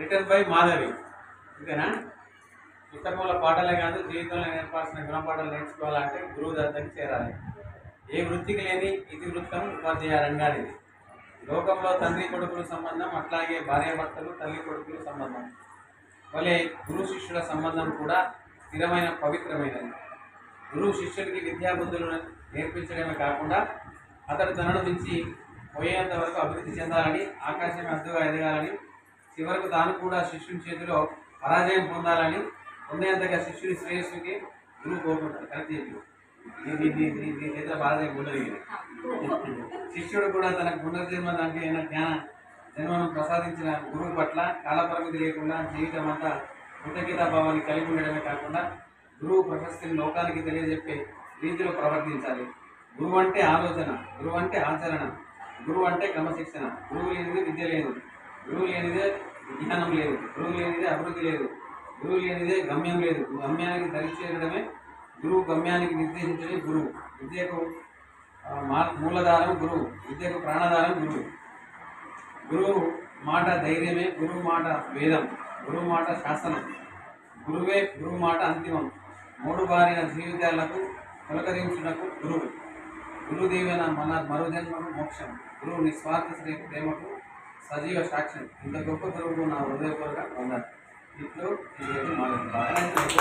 Written by Madhavi ఓకేనా పుస్తకంలో పాటలే కాదు జీవితంలో నేర్పాల్సిన గుణపాఠాలు నేర్చుకోవాలంటే గురువు దగ్గరికి చేరాలి ఏ వృత్తికి లేని ఇది వృత్తం ఉపాధ్యాయ రంగానిది లోకంలో తండ్రి కొడుకుల సంబంధం అట్లాగే భార్యాభర్తలు తల్లి కొడుకుల సంబంధం వలె గురు శిష్యుల సంబంధం కూడా స్థిరమైన పవిత్రమైనది గురువు శిష్యుడికి విద్యాబుద్ధులను నేర్పించడమే కాకుండా అతడు తనను మించి పోయేంత వరకు అభివృద్ధి చెందాలని ఆకాశం అద్దుగా ఎదగాలని చివరకు తాను కూడా శిష్యుని చేతిలో పరాజయం పొందాలని పొందేంతగా శిష్యుడి శ్రేయస్సుకి గురువు కోరుకుంటాడు కరెక్ట్ చెప్పి నీ నీ నీ నీ నీ చేతిలో పరాజయం ఉండదు ఇక. శిష్యుడు కూడా తన పునర్జన్మ దానికి అయిన జ్ఞాన జన్మను ప్రసాదించిన గురువు పట్ల కాలపరిమితి లేకుండా జీవితం అంతా కృతజ్ఞతా భావాన్ని కలిగి ఉండడమే కాకుండా గురువు ప్రశస్తిని లోకానికి తెలియజెప్పే రీతిలో ప్రవర్తించాలి గురువు అంటే ఆలోచన గురువు అంటే ఆచరణ గురువు అంటే క్రమశిక్షణ గురువు లేనిది విద్య లేదు గురువు లేనిదే జ్ఞానం లేదు గురువు లేనిదే అభివృద్ధి లేదు గురువు లేనిదే గమ్యం లేదు గమ్యానికి దరిచేయడమే గురువు గమ్యానికి నిర్దేశించడే గురువు విద్యకు ఆ, మా- మూలధారం గురువు విద్యకు ప్రాణధారం గురువు గురువు మాట ధైర్యమే గురువు మాట వేదం గురువు మాట శాసనం గురువే గురువు మాట అంతిమం మూడు బారిన జీవితాలకు పులకరించుటకు గురువు గురుదేవన మన మరుజన్మకు మోక్షం గురువు నిస్వార్థ శ్రీ ప్రేమకు సజీవ సాక్ష్యం ఇంత గొప్ప గురువు నా హృదయపూర్వక పొందాలి ఇట్లు ఇది మాకు బాగానే